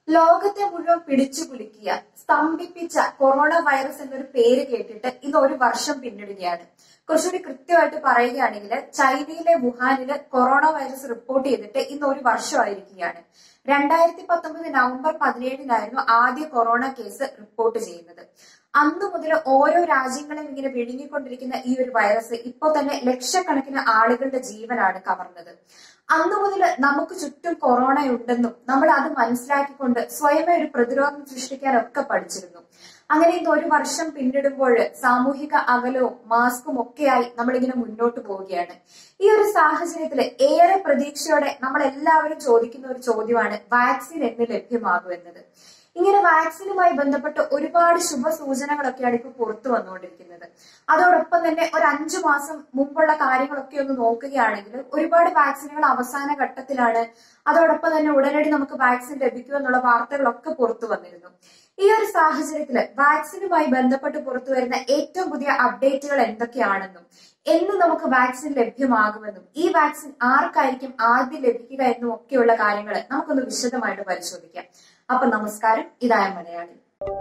ലോകത്തെ മുഴുവൻ പിടിച്ചു കുലുക്കിയ സ്തംഭിപ്പിച്ച കൊറോണ വൈറസ് എന്നൊരു പേര് കേട്ടിട്ട് ഇന്ന് ഒരു വർഷം പിന്നിടുകയാണ് കുറച്ചുകൂടി കൃത്യമായിട്ട് പറയുകയാണെങ്കിൽ ചൈനയിലെ വുഹാനില് കൊറോണ വൈറസ് റിപ്പോർട്ട് ചെയ്തിട്ട് ഇന്ന് ഒരു വർഷമായിരിക്കുകയാണ് രണ്ടായിരത്തി പത്തൊമ്പത് നവംബർ പതിനേഴിനായിരുന്നു ആദ്യ കൊറോണ കേസ് റിപ്പോർട്ട് ചെയ്യുന്നത് അന്നു മുതൽ ഓരോ രാജ്യങ്ങളും ഇങ്ങനെ വിഴുങ്ങിക്കൊണ്ടിരിക്കുന്ന ഈ ഒരു വൈറസ് ഇപ്പോൾ തന്നെ ലക്ഷക്കണക്കിന് ആളുകളുടെ ജീവനാണ് കവർന്നത് അന്നു മുതൽ നമുക്ക് ചുറ്റും കൊറോണ ഉണ്ടെന്നും നമ്മൾ അത് മനസ്സിലാക്കിക്കൊണ്ട് സ്വയമേ ഒരു പ്രതിരോധം സൃഷ്ടിക്കാനൊക്കെ പഠിച്ചിരുന്നു അങ്ങനെ ഇന്ന് ഒരു വർഷം പിന്നിടുമ്പോൾ സാമൂഹിക അകലവും മാസ്കും ഒക്കെയായി നമ്മളിങ്ങനെ മുന്നോട്ട് പോവുകയാണ് ഈ ഒരു സാഹചര്യത്തിൽ ഏറെ പ്രതീക്ഷയോടെ നമ്മൾ എല്ലാവരും ചോദിക്കുന്ന ഒരു ചോദ്യമാണ് വാക്സിൻ എന്ന് ലഭ്യമാകുമെന്നത് ഇങ്ങനെ വാക്സിനുമായി ബന്ധപ്പെട്ട് ഒരുപാട് ശുഭസൂചനകളൊക്കെയാണ് ഇപ്പൊ പുറത്തു വന്നുകൊണ്ടിരിക്കുന്നത് അതോടൊപ്പം തന്നെ ഒരു അഞ്ചു മാസം മുമ്പുള്ള കാര്യങ്ങളൊക്കെ ഒന്ന് നോക്കുകയാണെങ്കിൽ ഒരുപാട് വാക്സിനുകൾ അവസാന ഘട്ടത്തിലാണ് അതോടൊപ്പം തന്നെ ഉടനടി നമുക്ക് വാക്സിൻ ലഭിക്കുമെന്നുള്ള വാർത്തകളൊക്കെ പുറത്തു വന്നിരുന്നു ഈ ഒരു സാഹചര്യത്തിൽ വാക്സിനുമായി ബന്ധപ്പെട്ട് പുറത്തു വരുന്ന ഏറ്റവും പുതിയ അപ്ഡേറ്റുകൾ എന്തൊക്കെയാണെന്നും എന്ന് നമുക്ക് വാക്സിൻ ലഭ്യമാകുമെന്നും ഈ വാക്സിൻ ആർക്കായിരിക്കും ആദ്യം ലഭിക്കുക എന്നും ഒക്കെയുള്ള കാര്യങ്ങൾ നമുക്കൊന്ന് വിശദമായിട്ട് പരിശോധിക്കാം അപ്പൊ നമസ്കാരം ഇതായ മലയാളി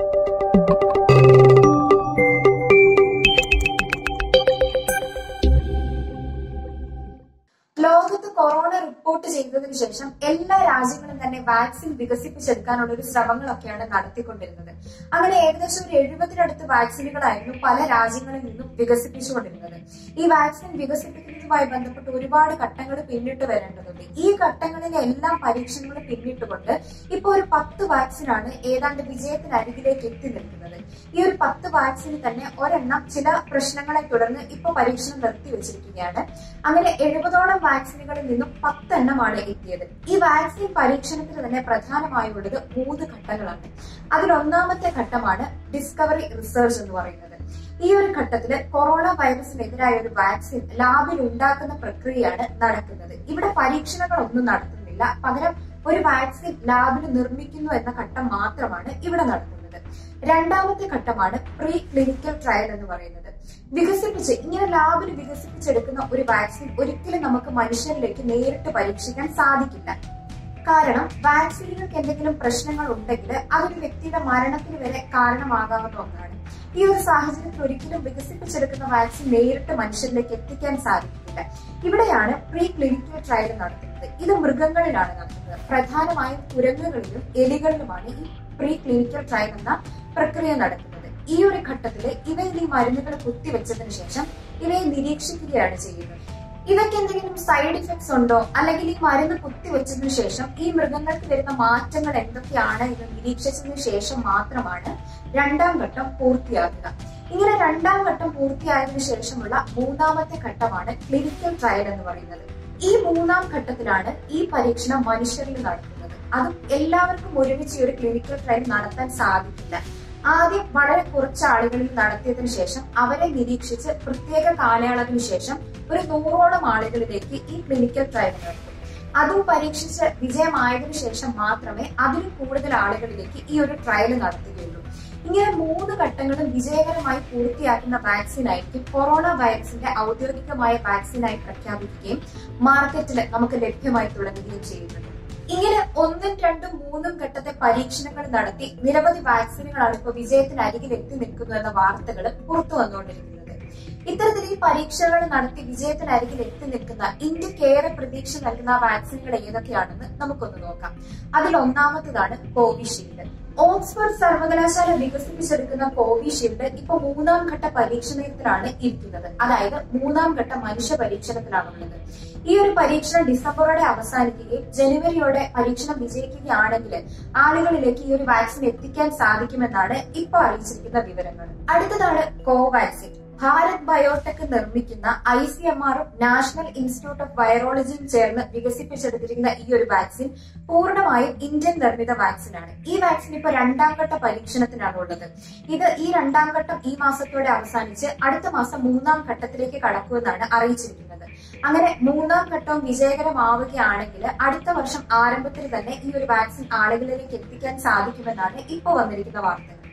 ലോകത്ത് കൊറോണ റിപ്പോർട്ട് ചെയ്തതിനു ശേഷം എല്ലാ രാജ്യങ്ങളും തന്നെ വാക്സിൻ വികസിപ്പിച്ചെടുക്കാനുള്ള ഒരു ശ്രമങ്ങളൊക്കെയാണ് നടത്തിക്കൊണ്ടിരുന്നത് അങ്ങനെ ഏകദേശം ഒരു എഴുപതിനടുത്ത് വാക്സിനുകളായിരുന്നു പല രാജ്യങ്ങളിൽ നിന്നും വികസിപ്പിച്ചുകൊണ്ടിരുന്നത് ഈ വാക്സിൻ വികസിപ്പിക്കുന്നതുമായി ബന്ധപ്പെട്ട് ഒരുപാട് ഘട്ടങ്ങൾ പിന്നിട്ട് വരേണ്ടതുണ്ട് ഈ ഘട്ടങ്ങളിലെ എല്ലാ പരീക്ഷണങ്ങളും പിന്നിട്ടുകൊണ്ട് ഇപ്പൊ ഒരു പത്ത് വാക്സിനാണ് ഏതാണ്ട് വിജയത്തിനരികിലേക്ക് എത്തി നിൽക്കുന്നത് ഈ ഒരു പത്ത് വാക്സിന് തന്നെ ഒരെണ്ണം ചില പ്രശ്നങ്ങളെ തുടർന്ന് ഇപ്പൊ പരീക്ഷണം നിർത്തിവെച്ചിരിക്കുകയാണ് അങ്ങനെ എഴുപതോളം വാക്സിനുകളിൽ നിന്നും പത്തെണ്ണമാണ് എത്തിയത് ഈ വാക്സിൻ പരീക്ഷണത്തിന് തന്നെ പ്രധാനമായുള്ളത് മൂന്ന് ഘട്ടങ്ങളാണ് അതിൽ ഒന്നാമത്തെ ഘട്ടമാണ് ഡിസ്കവറി റിസർച്ച് എന്ന് പറയുന്നത് ഈ ഒരു ഘട്ടത്തിൽ കൊറോണ വൈറസിനെതിരായ ഒരു വാക്സിൻ ലാബിൽ ഉണ്ടാക്കുന്ന പ്രക്രിയയാണ് നടക്കുന്നത് ഇവിടെ പരീക്ഷണങ്ങളൊന്നും നടത്തുന്നില്ല പകരം ഒരു വാക്സിൻ ലാബിൽ നിർമ്മിക്കുന്നു എന്ന ഘട്ടം മാത്രമാണ് ഇവിടെ നടത്തുന്നത് രണ്ടാമത്തെ ഘട്ടമാണ് പ്രീ ക്ലിനിക്കൽ ട്രയൽ എന്ന് പറയുന്നത് വികസിപ്പിച്ച് ഇങ്ങനെ ലാബിൽ വികസിപ്പിച്ചെടുക്കുന്ന ഒരു വാക്സിൻ ഒരിക്കലും നമുക്ക് മനുഷ്യരിലേക്ക് നേരിട്ട് പരീക്ഷിക്കാൻ സാധിക്കില്ല കാരണം വാക്സിനുകൾക്ക് എന്തെങ്കിലും പ്രശ്നങ്ങൾ ഉണ്ടെങ്കിൽ അതൊരു വ്യക്തിയുടെ മരണത്തിന് വരെ കാരണമാകാവുന്ന ഒന്നാണ് ഈ ഒരു സാഹചര്യത്തിൽ ഒരിക്കലും വികസിപ്പിച്ചെടുക്കുന്ന വാക്സിൻ നേരിട്ട് മനുഷ്യരിലേക്ക് എത്തിക്കാൻ സാധിക്കില്ല ഇവിടെയാണ് പ്രീ ക്ലിനിക്കൽ ട്രയൽ നടത്തുന്നത് ഇത് മൃഗങ്ങളിലാണ് നടത്തുന്നത് പ്രധാനമായും കുരങ്ങുകളിലും എലികളിലുമാണ് ഈ പ്രീ ക്ലിനിക്കൽ ട്രയൽ എന്ന പ്രക്രിയ നടക്കുന്നത് ഈ ഒരു ഘട്ടത്തിൽ ഇവയിൽ ഈ മരുന്നുകൾ കുത്തിവെച്ചതിന് ശേഷം ഇവയെ നിരീക്ഷിക്കുകയാണ് ചെയ്യുന്നത് ഇവയ്ക്ക് എന്തെങ്കിലും സൈഡ് ഇഫക്ട്സ് ഉണ്ടോ അല്ലെങ്കിൽ ഈ മരുന്ന് കുത്തിവെച്ചതിനു ശേഷം ഈ മൃഗങ്ങൾക്ക് വരുന്ന മാറ്റങ്ങൾ എന്തൊക്കെയാണ് എന്ന് നിരീക്ഷിച്ചതിനു ശേഷം മാത്രമാണ് രണ്ടാം ഘട്ടം പൂർത്തിയാക്കുക ഇങ്ങനെ രണ്ടാം ഘട്ടം പൂർത്തിയായതിനു ശേഷമുള്ള മൂന്നാമത്തെ ഘട്ടമാണ് ക്ലിനിക്കൽ ട്രയൽ എന്ന് പറയുന്നത് ഈ മൂന്നാം ഘട്ടത്തിലാണ് ഈ പരീക്ഷണം മനുഷ്യരിൽ നടത്തുന്നത് അതും എല്ലാവർക്കും ഒരുമിച്ച് ഈ ഒരു ക്ലിനിക്കൽ ട്രയൽ നടത്താൻ സാധിക്കില്ല ആദ്യം വളരെ കുറച്ച് ആളുകളിൽ നടത്തിയതിനു ശേഷം അവരെ നിരീക്ഷിച്ച് പ്രത്യേക കാലയളവിന് ശേഷം ഒരു നൂറോളം ആളുകളിലേക്ക് ഈ ക്ലിനിക്കൽ ട്രയൽ നടത്തും അതും പരീക്ഷിച്ച് വിജയമായതിനു ശേഷം മാത്രമേ അതിലും കൂടുതൽ ആളുകളിലേക്ക് ഈ ഒരു ട്രയൽ നടത്തുകയുള്ളൂ ഇങ്ങനെ മൂന്ന് ഘട്ടങ്ങളും വിജയകരമായി പൂർത്തിയാക്കുന്ന വാക്സിനായിരിക്കും കൊറോണ വൈറസിന്റെ ഔദ്യോഗികമായ വാക്സിനായി പ്രഖ്യാപിക്കുകയും മാർക്കറ്റിൽ നമുക്ക് ലഭ്യമായി തുടങ്ങുകയും ചെയ്യുന്നത് ഇങ്ങനെ ഒന്നും രണ്ടും മൂന്നും ഘട്ടത്തെ പരീക്ഷണങ്ങൾ നടത്തി നിരവധി വാക്സിനുകളാണ് ഇപ്പോൾ വിജയത്തിനരികിൽ എത്തി നിൽക്കുന്നു എന്ന വാർത്തകൾ പുറത്തു വന്നുകൊണ്ടിരിക്കുന്നത് ഇത്തരത്തിൽ ഈ പരീക്ഷകൾ നടത്തി വിജയത്തിനരികിൽ എത്തി നിൽക്കുന്ന ഇന്ത്യക്കേറെ പ്രതീക്ഷ നൽകുന്ന വാക്സിനുകൾ ഏതൊക്കെയാണെന്ന് നമുക്കൊന്ന് നോക്കാം അതിൽ ഒന്നാമത്തതാണ് കോവിഷീൽഡ് ഓക്സ്ഫോർഡ് സർവകലാശാല വികസിപ്പിച്ചെടുക്കുന്ന കോവിഷീൽഡ് ഇപ്പൊ മൂന്നാം ഘട്ട പരീക്ഷണത്തിലാണ് ഇരിക്കുന്നത് അതായത് മൂന്നാം ഘട്ട മനുഷ്യ പരീക്ഷണത്തിലാണുള്ളത് ഈ ഒരു പരീക്ഷണം ഡിസംബറോടെ അവസാനിക്കുകയും ജനുവരിയോടെ പരീക്ഷണം വിജയിക്കുകയാണെങ്കിൽ ആളുകളിലേക്ക് ഈ ഒരു വാക്സിൻ എത്തിക്കാൻ സാധിക്കുമെന്നാണ് ഇപ്പൊ അറിയിച്ചിരിക്കുന്ന വിവരങ്ങൾ അടുത്തതാണ് കോവാക്സിൻ ഭാരത് ബയോടെക് നിർമ്മിക്കുന്ന ഐ സി എം ആറും നാഷണൽ ഇൻസ്റ്റിറ്റ്യൂട്ട് ഓഫ് വൈറോളജിയും ചേർന്ന് വികസിപ്പിച്ചെടുത്തിരിക്കുന്ന ഈ ഒരു വാക്സിൻ പൂർണ്ണമായും ഇന്ത്യൻ നിർമ്മിത വാക്സിനാണ് ഈ വാക്സിൻ ഇപ്പൊ രണ്ടാം ഘട്ട പരീക്ഷണത്തിനാണ് ഉള്ളത് ഇത് ഈ രണ്ടാം ഘട്ടം ഈ മാസത്തോടെ അവസാനിച്ച് അടുത്ത മാസം മൂന്നാം ഘട്ടത്തിലേക്ക് കടക്കുമെന്നാണ് അറിയിച്ചിരിക്കുന്നത് അങ്ങനെ മൂന്നാം ഘട്ടവും വിജയകരമാവുകയാണെങ്കിൽ അടുത്ത വർഷം ആരംഭത്തിൽ തന്നെ ഈ ഒരു വാക്സിൻ ആളുകളിലേക്ക് എത്തിക്കാൻ സാധിക്കുമെന്നാണ് ഇപ്പോൾ വന്നിരിക്കുന്ന വാർത്തകൾ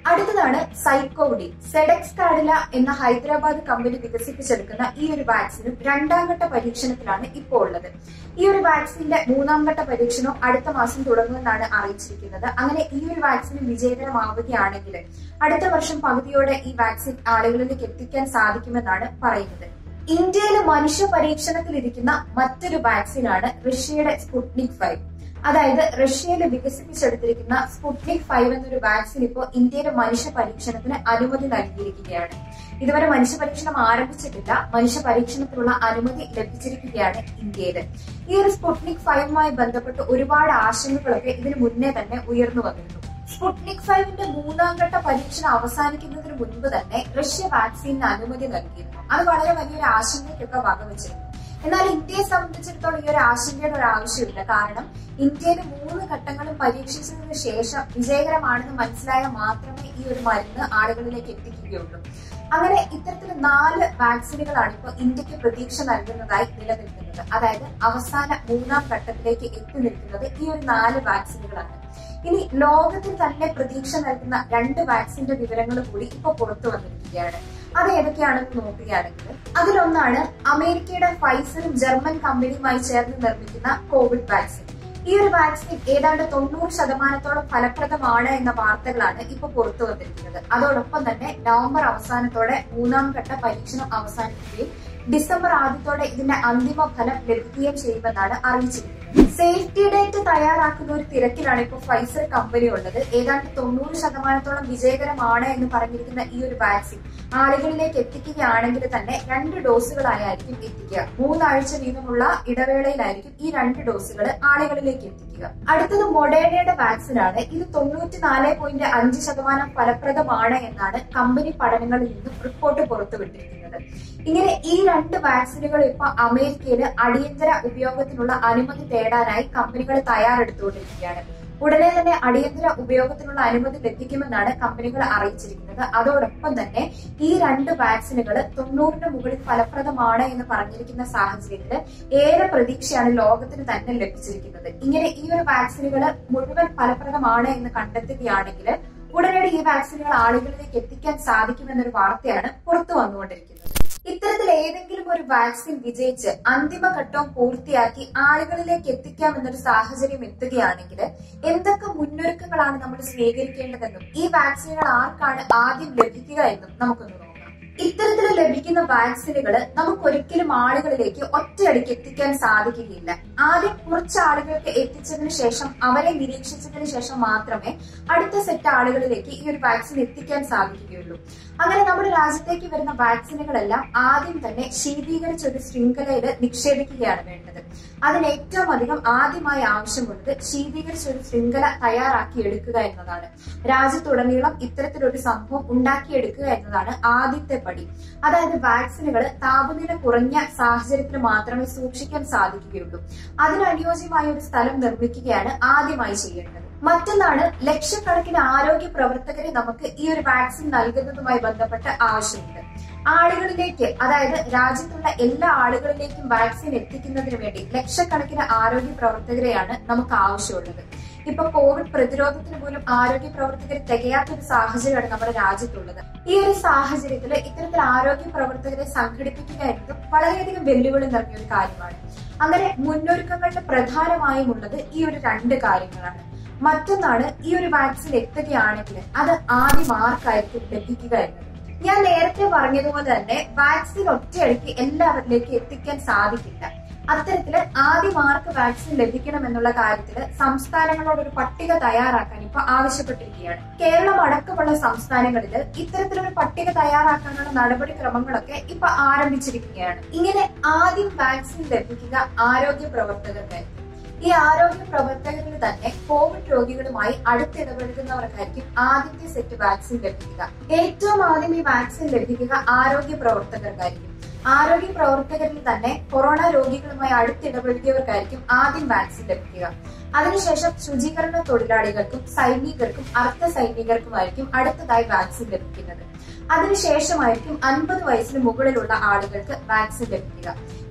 അടുത്തതാണ് സൈക്കോഡി സെഡെക്സ് കാഡില എന്ന ഹൈദരാബാദ് കമ്പനി വികസിപ്പിച്ചെടുക്കുന്ന ഈ ഒരു വാക്സിനും രണ്ടാം ഘട്ട പരീക്ഷണത്തിലാണ് ഇപ്പോൾ ഉള്ളത് ഈ ഒരു വാക്സിന്റെ മൂന്നാം ഘട്ട പരീക്ഷണം അടുത്ത മാസം തുടങ്ങുമെന്നാണ് അറിയിച്ചിരിക്കുന്നത് അങ്ങനെ ഈ ഒരു വാക്സിൻ വിജയകരമാവുകയാണെങ്കിൽ അടുത്ത വർഷം പകുതിയോടെ ഈ വാക്സിൻ ആളുകളിലേക്ക് എത്തിക്കാൻ സാധിക്കുമെന്നാണ് പറയുന്നത് ഇന്ത്യയിൽ മനുഷ്യ പരീക്ഷണത്തിലിരിക്കുന്ന മറ്റൊരു വാക്സിനാണ് റഷ്യയുടെ സ്പുട്നിക് ഫൈവ് അതായത് റഷ്യയിൽ വികസിപ്പിച്ചെടുത്തിരിക്കുന്ന സ്പുട്നിക് ഫൈവ് എന്നൊരു വാക്സിൻ ഇപ്പോൾ ഇന്ത്യയിലെ മനുഷ്യ പരീക്ഷണത്തിന് അനുമതി നൽകിയിരിക്കുകയാണ് ഇതുവരെ മനുഷ്യ പരീക്ഷണം ആരംഭിച്ചിട്ടില്ല മനുഷ്യ പരീക്ഷണത്തിനുള്ള അനുമതി ലഭിച്ചിരിക്കുകയാണ് ഇന്ത്യയിൽ ഈ ഒരു സ്പുട്നിക് ഫൈവുമായി ബന്ധപ്പെട്ട് ഒരുപാട് ആശങ്കകളൊക്കെ ഇതിനു മുന്നേ തന്നെ ഉയർന്നു വന്നിരുന്നു സ്പുട്നിക് ഫൈവിന്റെ മൂന്നാം ഘട്ട പരീക്ഷണം അവസാനിക്കുന്നതിന് മുൻപ് തന്നെ റഷ്യ വാക്സിന് അനുമതി നൽകിയിരുന്നു അത് വളരെ വലിയൊരു ആശങ്കയ്ക്കൊക്കെ വകവെച്ചിരുന്നു എന്നാൽ ഇന്ത്യയെ സംബന്ധിച്ചിടത്തോളം ഈ ഒരു ആശങ്കയുടെ ഒരു ആവശ്യമില്ല കാരണം ഇന്ത്യയിൽ മൂന്ന് ഘട്ടങ്ങളും പരീക്ഷിച്ചതിന് ശേഷം വിജയകരമാണെന്ന് മനസ്സിലായാൽ മാത്രമേ ഈ ഒരു മരുന്ന് ആളുകളിലേക്ക് എത്തിക്കുകയുള്ളൂ അങ്ങനെ ഇത്തരത്തിൽ നാല് വാക്സിനുകളാണ് ഇപ്പോൾ ഇന്ത്യക്ക് പ്രതീക്ഷ നൽകുന്നതായി നിലനിൽക്കുന്നത് അതായത് അവസാന മൂന്നാം ഘട്ടത്തിലേക്ക് എത്തി നിൽക്കുന്നത് ഈ ഒരു നാല് വാക്സിനുകളാണ് ഇനി ലോകത്തിൽ തന്നെ പ്രതീക്ഷ നൽകുന്ന രണ്ട് വാക്സിന്റെ വിവരങ്ങൾ കൂടി ഇപ്പൊ പുറത്തു വന്നിരിക്കുകയാണ് അത് ഏതൊക്കെയാണെന്ന് നോക്കുകയാണെങ്കിൽ അതിലൊന്നാണ് അമേരിക്കയുടെ ഫൈസറും ജർമ്മൻ കമ്പനിയുമായി ചേർന്ന് നിർമ്മിക്കുന്ന കോവിഡ് വാക്സിൻ ഈ ഒരു വാക്സിൻ ഏതാണ്ട് തൊണ്ണൂറ് ശതമാനത്തോളം ഫലപ്രദമാണ് എന്ന വാർത്തകളാണ് ഇപ്പൊ പുറത്തു വന്നിരിക്കുന്നത് അതോടൊപ്പം തന്നെ നവംബർ അവസാനത്തോടെ മൂന്നാം ഘട്ട പരീക്ഷണം അവസാനിക്കുകയും ഡിസംബർ ആദ്യത്തോടെ ഇതിന്റെ അന്തിമ ഫലം ലഭിക്കുകയും ചെയ്യുമെന്നാണ് അറിയിച്ചിരിക്കുന്നത് സേഫ്റ്റി ഡേറ്റ് തയ്യാറാക്കുന്ന ഒരു തിരക്കിലാണ് ഇപ്പോൾ ഫൈസർ കമ്പനി ഉള്ളത് ഏതാണ്ട് തൊണ്ണൂറ് ശതമാനത്തോളം വിജയകരമാണ് എന്ന് പറഞ്ഞിരിക്കുന്ന ഈ ഒരു വാക്സിൻ ആളുകളിലേക്ക് എത്തിക്കുകയാണെങ്കിൽ തന്നെ രണ്ട് ഡോസുകളായിരിക്കും എത്തിക്കുക മൂന്നാഴ്ച വീതമുള്ള ഇടവേളയിലായിരിക്കും ഈ രണ്ട് ഡോസുകൾ ആളുകളിലേക്ക് എത്തിക്കുക അടുത്തത് മൊഡേണയുടെ വാക്സിൻ ആണ് ഇത് തൊണ്ണൂറ്റിനാല് പോയിന്റ് അഞ്ച് ശതമാനം ഫലപ്രദമാണ് എന്നാണ് കമ്പനി പഠനങ്ങളിൽ നിന്നും റിപ്പോർട്ട് പുറത്തുവിട്ടിരിക്കുന്നത് ഇങ്ങനെ ഈ രണ്ട് വാക്സിനുകൾ ഇപ്പൊ അമേരിക്കയില് അടിയന്തര ഉപയോഗത്തിനുള്ള അനുമതി തേടാനായി കമ്പനികൾ തയ്യാറെടുത്തുകൊണ്ടിരിക്കുകയാണ് ഉടനെ തന്നെ അടിയന്തര ഉപയോഗത്തിനുള്ള അനുമതി ലഭിക്കുമെന്നാണ് കമ്പനികൾ അറിയിച്ചിരിക്കുന്നത് അതോടൊപ്പം തന്നെ ഈ രണ്ട് വാക്സിനുകൾ തൊണ്ണൂറിന് മുകളിൽ ഫലപ്രദമാണ് എന്ന് പറഞ്ഞിരിക്കുന്ന സാഹചര്യത്തിൽ ഏറെ പ്രതീക്ഷയാണ് ലോകത്തിന് തന്നെ ലഭിച്ചിരിക്കുന്നത് ഇങ്ങനെ ഈ ഒരു വാക്സിനുകൾ മുഴുവൻ ഫലപ്രദമാണ് എന്ന് കണ്ടെത്തുകയാണെങ്കിൽ ഉടനടി ഈ വാക്സിനുകൾ ആളുകളിലേക്ക് എത്തിക്കാൻ സാധിക്കുമെന്നൊരു വാർത്തയാണ് പുറത്തു വന്നുകൊണ്ടിരിക്കുന്നത് ഇത്തരത്തിൽ ഏതെങ്കിലും ഒരു വാക്സിൻ വിജയിച്ച് അന്തിമഘട്ടവും പൂർത്തിയാക്കി ആളുകളിലേക്ക് എത്തിക്കാമെന്നൊരു സാഹചര്യം എത്തുകയാണെങ്കിൽ എന്തൊക്കെ മുന്നൊരുക്കങ്ങളാണ് നമ്മൾ സ്വീകരിക്കേണ്ടതെന്നും ഈ വാക്സിനുകൾ ആർക്കാണ് ആദ്യം ലഭിക്കുക എന്നും നമുക്കൊന്ന് നോക്കാം ഇത്തരത്തിൽ ലഭിക്കുന്ന വാക്സിനുകൾ നമുക്ക് ഒരിക്കലും ആളുകളിലേക്ക് ഒറ്റയടിക്ക് എത്തിക്കാൻ സാധിക്കുകയില്ല ആദ്യം കുറച്ച് ആളുകൾക്ക് എത്തിച്ചതിന് ശേഷം അവരെ നിരീക്ഷിച്ചതിന് ശേഷം മാത്രമേ അടുത്ത സെറ്റ് ആളുകളിലേക്ക് ഈ ഒരു വാക്സിൻ എത്തിക്കാൻ സാധിക്കുകയുള്ളൂ അങ്ങനെ നമ്മുടെ രാജ്യത്തേക്ക് വരുന്ന വാക്സിനുകളെല്ലാം ആദ്യം തന്നെ ശീതീകരിച്ച ഒരു ശൃംഖലയിൽ നിക്ഷേപിക്കുകയാണ് വേണ്ടത് അതിന് ഏറ്റവും അധികം ആദ്യമായി ആവശ്യമുള്ളത് ശീതീകരിച്ച ഒരു ശൃംഖല തയ്യാറാക്കി എടുക്കുക എന്നതാണ് രാജ്യത്തുടനീളം ഇത്തരത്തിലൊരു സംഭവം ഉണ്ടാക്കിയെടുക്കുക എന്നതാണ് ആദ്യത്തെ പടി അതായത് വാക്സിനുകൾ താപനില കുറഞ്ഞ സാഹചര്യത്തിൽ മാത്രമേ സൂക്ഷിക്കാൻ സാധിക്കുകയുള്ളൂ അതിനനുയോജ്യമായ ഒരു സ്ഥലം നിർമ്മിക്കുകയാണ് ആദ്യമായി ചെയ്യേണ്ടത് മറ്റൊന്നാണ് ലക്ഷക്കണക്കിന് ആരോഗ്യ പ്രവർത്തകരെ നമുക്ക് ഈ ഒരു വാക്സിൻ നൽകുന്നതുമായി ബന്ധപ്പെട്ട് ആവശ്യമുണ്ട് ആളുകളിലേക്ക് അതായത് രാജ്യത്തുള്ള എല്ലാ ആളുകളിലേക്കും വാക്സിൻ എത്തിക്കുന്നതിന് വേണ്ടി ലക്ഷക്കണക്കിന് ആരോഗ്യ പ്രവർത്തകരെയാണ് നമുക്ക് ആവശ്യമുള്ളത് ഇപ്പൊ കോവിഡ് പ്രതിരോധത്തിന് പോലും ആരോഗ്യ പ്രവർത്തകർ തികയാത്തൊരു സാഹചര്യമാണ് നമ്മുടെ രാജ്യത്തുള്ളത് ഈ ഒരു സാഹചര്യത്തിൽ ഇത്തരത്തിൽ ആരോഗ്യ പ്രവർത്തകരെ സംഘടിപ്പിക്കുക എന്നത് വളരെയധികം വെല്ലുവിളി നിറഞ്ഞ ഒരു കാര്യമാണ് അങ്ങനെ മുന്നൊരുക്കങ്ങളുടെ പ്രധാനമായും ഉള്ളത് ഈ ഒരു രണ്ട് കാര്യങ്ങളാണ് മറ്റൊന്നാണ് ഈ ഒരു വാക്സിൻ എത്തുകയാണെങ്കിൽ അത് ആദ്യം ആർക്കായിരിക്കും ലഭിക്കുക എന്നത് ഞാൻ നേരത്തെ പറഞ്ഞതുപോലെ തന്നെ വാക്സിൻ ഒറ്റയടിക്ക് എല്ലാവരിലേക്ക് എത്തിക്കാൻ സാധിക്കില്ല അത്തരത്തില് ആദ്യം ആർക്ക് വാക്സിൻ ലഭിക്കണം എന്നുള്ള കാര്യത്തിൽ സംസ്ഥാനങ്ങളോട് ഒരു പട്ടിക തയ്യാറാക്കാൻ ഇപ്പൊ ആവശ്യപ്പെട്ടിരിക്കുകയാണ് കേരളം അടക്കമുള്ള സംസ്ഥാനങ്ങളിൽ ഇത്തരത്തിലൊരു പട്ടിക തയ്യാറാക്കാനുള്ള നടപടിക്രമങ്ങളൊക്കെ ഇപ്പൊ ആരംഭിച്ചിരിക്കുകയാണ് ഇങ്ങനെ ആദ്യം വാക്സിൻ ലഭിക്കുക ആരോഗ്യ പ്രവർത്തകർക്കായിരിക്കും ഈ ആരോഗ്യ പ്രവർത്തകരിൽ തന്നെ കോവിഡ് രോഗികളുമായി അടുത്തിടപഴകുന്നവർക്കായിരിക്കും ആദ്യത്തെ സെറ്റ് വാക്സിൻ ലഭിക്കുക ഏറ്റവും ആദ്യം ഈ വാക്സിൻ ലഭിക്കുക ആരോഗ്യ പ്രവർത്തകർക്കായിരിക്കും ആരോഗ്യ പ്രവർത്തകരിൽ തന്നെ കൊറോണ രോഗികളുമായി അടുത്തിടപഴകിയവർക്കായിരിക്കും ആദ്യം വാക്സിൻ ലഭിക്കുക അതിനുശേഷം ശുചീകരണ തൊഴിലാളികൾക്കും സൈനികർക്കും അർദ്ധ സൈനികർക്കുമായിരിക്കും അടുത്തതായി വാക്സിൻ ലഭിക്കുന്നത് അതിനുശേഷമായിരിക്കും അൻപത് വയസ്സിന് മുകളിലുള്ള ആളുകൾക്ക് വാക്സിൻ ലഭിക്കുക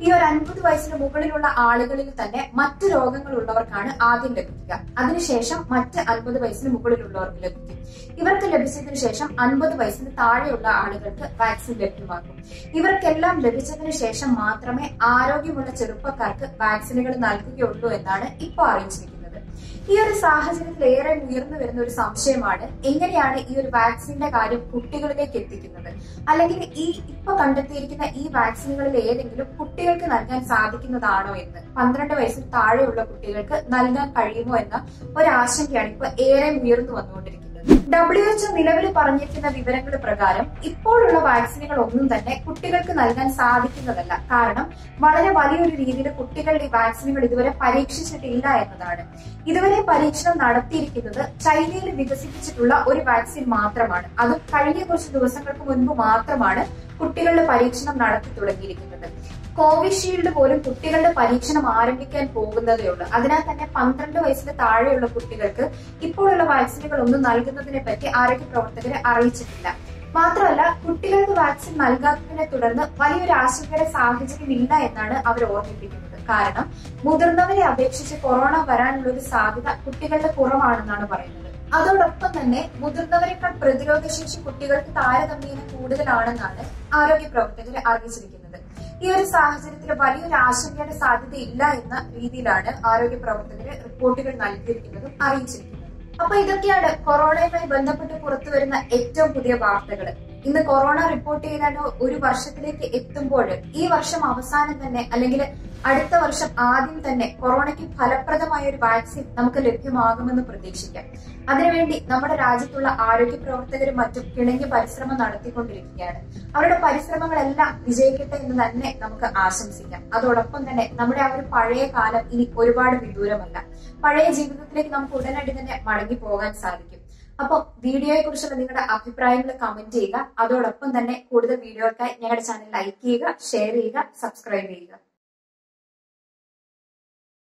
ഈ ഒരു അൻപത് വയസ്സിന് മുകളിലുള്ള ആളുകളിൽ തന്നെ മറ്റു രോഗങ്ങളുള്ളവർക്കാണ് ആദ്യം ലഭിക്കുക അതിനുശേഷം മറ്റ് അൻപത് വയസ്സിന് മുകളിലുള്ളവർക്ക് ലഭിക്കും ഇവർക്ക് ലഭിച്ചതിന് ശേഷം അൻപത് വയസ്സിന് താഴെയുള്ള ആളുകൾക്ക് വാക്സിൻ ലഭ്യമാക്കും ഇവർക്കെല്ലാം ലഭിച്ചതിന് ശേഷം മാത്രമേ ആരോഗ്യമുള്ള ചെറുപ്പക്കാർക്ക് വാക്സിനുകൾ നൽകുകയുള്ളൂ എന്നാണ് ഇപ്പോൾ അറിയിച്ചിരിക്കുന്നത് ഈ ഒരു സാഹചര്യത്തിൽ ഏറെ ഉയർന്നു വരുന്ന ഒരു സംശയമാണ് എങ്ങനെയാണ് ഈ ഒരു വാക്സിന്റെ കാര്യം കുട്ടികളിലേക്ക് എത്തിക്കുന്നത് അല്ലെങ്കിൽ ഈ ഇപ്പൊ കണ്ടെത്തിയിരിക്കുന്ന ഈ വാക്സിനുകളിൽ ഏതെങ്കിലും കുട്ടികൾക്ക് നൽകാൻ സാധിക്കുന്നതാണോ എന്ന് പന്ത്രണ്ട് വയസ്സിൽ താഴെയുള്ള കുട്ടികൾക്ക് നൽകാൻ കഴിയുമോ എന്ന ഒരാശങ്കയാണ് ഇപ്പൊ ഏറെ ഉയർന്നു വന്നുകൊണ്ടിരിക്കുന്നത് ഡബ്ല്യു എച്ച്ഒ നിലവിൽ പറഞ്ഞിരിക്കുന്ന വിവരങ്ങൾ പ്രകാരം ഇപ്പോഴുള്ള വാക്സിനുകൾ ഒന്നും തന്നെ കുട്ടികൾക്ക് നൽകാൻ സാധിക്കുന്നതല്ല കാരണം വളരെ വലിയൊരു രീതിയിൽ കുട്ടികളുടെ ഈ വാക്സിനുകൾ ഇതുവരെ പരീക്ഷിച്ചിട്ടില്ല എന്നതാണ് ഇതുവരെ പരീക്ഷണം നടത്തിയിരിക്കുന്നത് ചൈനയിൽ വികസിപ്പിച്ചിട്ടുള്ള ഒരു വാക്സിൻ മാത്രമാണ് അതും കഴിഞ്ഞ കുറച്ച് ദിവസങ്ങൾക്ക് മുൻപ് മാത്രമാണ് കുട്ടികളുടെ പരീക്ഷണം നടത്തി തുടങ്ങിയിരിക്കുന്നത് കോവിഷീൽഡ് പോലും കുട്ടികളുടെ പരീക്ഷണം ആരംഭിക്കാൻ പോകുന്നതേ ഉള്ളൂ അതിനാൽ തന്നെ പന്ത്രണ്ട് വയസ്സിന് താഴെയുള്ള കുട്ടികൾക്ക് ഇപ്പോഴുള്ള വാക്സിനുകൾ ഒന്നും നൽകുന്നതിനെ പറ്റി ആരോഗ്യ പ്രവർത്തകരെ അറിയിച്ചിട്ടില്ല മാത്രമല്ല കുട്ടികൾക്ക് വാക്സിൻ നൽകാത്തതിനെ തുടർന്ന് വലിയൊരു ആശങ്കയുടെ സാഹചര്യം ഇല്ല എന്നാണ് അവർ ഓർമ്മിപ്പിക്കുന്നത് കാരണം മുതിർന്നവരെ അപേക്ഷിച്ച് കൊറോണ വരാനുള്ള ഒരു സാധ്യത കുട്ടികളുടെ കുറവാണെന്നാണ് പറയുന്നത് അതോടൊപ്പം തന്നെ മുതിർന്നവരെക്കാൾ പ്രതിരോധശേഷി കുട്ടികൾക്ക് താരതമ്യേന കൂടുതലാണെന്നാണ് ആരോഗ്യ പ്രവർത്തകർ അറിയിച്ചിരിക്കുന്നത് ഈ ഒരു സാഹചര്യത്തിൽ വലിയൊരു ആശങ്കയുടെ സാധ്യത ഇല്ല എന്ന രീതിയിലാണ് ആരോഗ്യ പ്രവർത്തകര് റിപ്പോർട്ടുകൾ നൽകിയിരിക്കുന്നതും അറിയിച്ചിരിക്കുന്നത് അപ്പൊ ഇതൊക്കെയാണ് കൊറോണയുമായി ബന്ധപ്പെട്ട് പുറത്തു വരുന്ന ഏറ്റവും പുതിയ വാർത്തകൾ ഇന്ന് കൊറോണ റിപ്പോർട്ട് ചെയ്താൽ ഒരു വർഷത്തിലേക്ക് എത്തുമ്പോൾ ഈ വർഷം അവസാനം തന്നെ അല്ലെങ്കിൽ അടുത്ത വർഷം ആദ്യം തന്നെ കൊറോണയ്ക്ക് ഫലപ്രദമായ ഒരു വാക്സിൻ നമുക്ക് ലഭ്യമാകുമെന്ന് പ്രതീക്ഷിക്കാം അതിനുവേണ്ടി നമ്മുടെ രാജ്യത്തുള്ള ആരോഗ്യ പ്രവർത്തകരും മറ്റും കിണങ്ങിയ പരിശ്രമം നടത്തിക്കൊണ്ടിരിക്കുകയാണ് അവരുടെ പരിശ്രമങ്ങളെല്ലാം വിജയിക്കട്ടെ എന്ന് തന്നെ നമുക്ക് ആശംസിക്കാം അതോടൊപ്പം തന്നെ നമ്മുടെ ആ ഒരു പഴയ കാലം ഇനി ഒരുപാട് വിദൂരമല്ല പഴയ ജീവിതത്തിലേക്ക് നമുക്ക് ഉടനടി തന്നെ മടങ്ങി പോകാൻ സാധിക്കും അപ്പോൾ വീഡിയോയെ കുറിച്ചുള്ള നിങ്ങളുടെ അഭിപ്രായങ്ങൾ കമന്റ് ചെയ്യുക അതോടൊപ്പം തന്നെ കൂടുതൽ വീഡിയോകൾക്കായി ഞങ്ങളുടെ ചാനൽ ലൈക്ക് ചെയ്യുക ഷെയർ ചെയ്യുക സബ്സ്ക്രൈബ് ചെയ്യുക